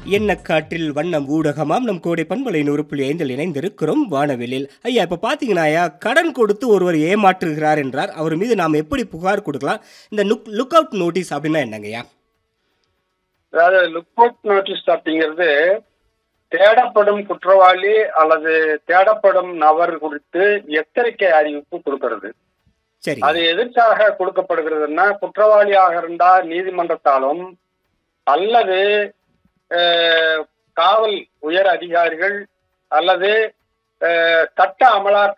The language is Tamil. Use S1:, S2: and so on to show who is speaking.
S1: என்ன காற்றில் வண்ணம் ஊடகமாம் நம் கோடை பண்பலை நூறு புள்ளி ஐந்தில் இணைந்திருக்கிறோம் வானவெளியில் ஐயா இப்போ பார்த்தீங்கன்னா ஐயா கடன் கொடுத்து ஒருவர் ஏமாற்றுகிறார் என்றார் அவர் மீது நாம் எப்படி புகார் கொடுக்கலாம் இந்த லுக் லுக் அவுட் நோட்டீஸ் அப்படின்னா என்னங்கய்யா
S2: அதாவது லுக் அவுட் நோட்டீஸ் அப்படிங்கிறது தேடப்படும் குற்றவாளி அல்லது தேடப்படும் நபர் குறித்து எச்சரிக்கை அறிவிப்பு கொடுக்கிறது
S1: சரி
S2: அது எதற்காக கொடுக்கப்படுகிறதுன்னா குற்றவாளியாக இருந்தா நீதிமன்றத்தாலும் அல்லது அஹ், காவல் உயர் அதிகாரிகள் அல்லது அஹ், சட்ட அமலாக்க